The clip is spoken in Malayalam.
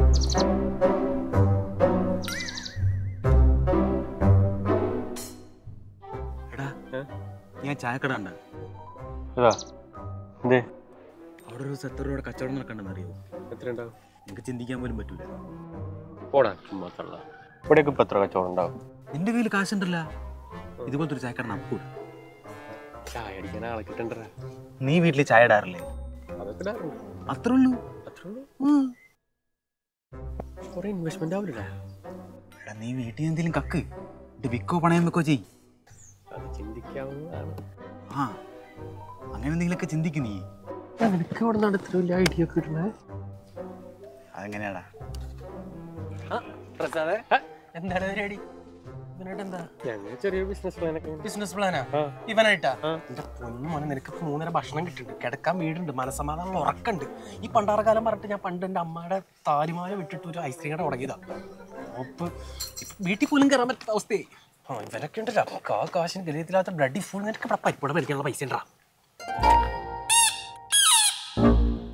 എടാ ഞാൻ ചായക്കട ഉണ്ട് ഇതാ എന്തേ അവിടെ ഒരു എത്ര രൂപയുടെ കച്ചവടം നടക്കണ്ടെന്ന് അറിയോ എത്ര ഉണ്ടാവും എനിക്ക് ചിന്തിക്കാൻ പോലും പറ്റൂല പോടാ ചുമ്മാ തള്ള ഇവിടെയൊക്കെ ഇപ്പൊ എത്ര കച്ചവടം ഉണ്ടാവും നിന്റെ കയ്യിൽ കാശുണ്ടല്ല ഇതുപോലത്തെ ഒരു ചായക്കട നമുക്ക് ചായ അടിക്കാൻ ആളെ കിട്ടണ്ടേ നീ വീട്ടിൽ ചായ ഇടാറില്ലേ അതൊക്കെ ഇടാറുണ്ട് അത്രേ ഉള്ളൂ അത്രേ ഉള്ളൂ കുറെ ഇൻവെസ്റ്റ്മെന്റ് ആവില്ല എടാ നീ വീട്ടിൽ എന്തെങ്കിലും കക്ക് ഇത് വിക്കോ പണയം വെക്കോ ചെയ് അത് ചിന്തിക്കാവുന്നതാണ് ആ അങ്ങനെ എന്തെങ്കിലുമൊക്കെ ചിന്തിക്കും നീ നിനക്ക് ഇവിടെ നിന്ന് ഇത്ര വലിയ ഐഡിയ ഒക്കെ കിട്ടണേ അതെങ്ങനെയാടാ പ്രസാദേ എന്താണ് പരിപാടി ഇവനായിട്ട് എന്താ ഞങ്ങൾ ചെറിയ ബിസിനസ് പ്ലാനൊക്കെ ബിസിനസ് പ്ലാനാ ആ. ഇവനായിട്ടാ ആ. എന്റെ പൊന്നു മോനെ നിനക്ക് ഇപ്പൊ മൂന്നര ഭക്ഷണം കിട്ടുന്നുണ്ട് കിടക്കാൻ വീടുണ്ട് മനസ്സമാധാനം ഉറക്കുണ്ട് ഈ പണ്ടാറക്കാലം പറഞ്ഞിട്ട് ഞാൻ പണ്ട് എൻ്റെ അമ്മയുടെ താലിമാല വിട്ടിട്ട് ഒരു ഐസ്ക്രീം കട തുടങ്ങിയതാ അപ്പൊ ഇപ്പൊ വീട്ടിൽ പോലും കയറാൻ പറ്റാത്ത അവസ്ഥയായി ആ ഇവനൊക്കെ ഉണ്ടല്ലോ നമുക്ക് ആ കാശിന് ഗലയത്തിലാത്ത ബ്ലഡി ഫുൾ നിനക്ക് ഇവിടെ പരിപ്പൂടെ മേടിക്കാനുള്ള പൈസ ഉണ്ടാ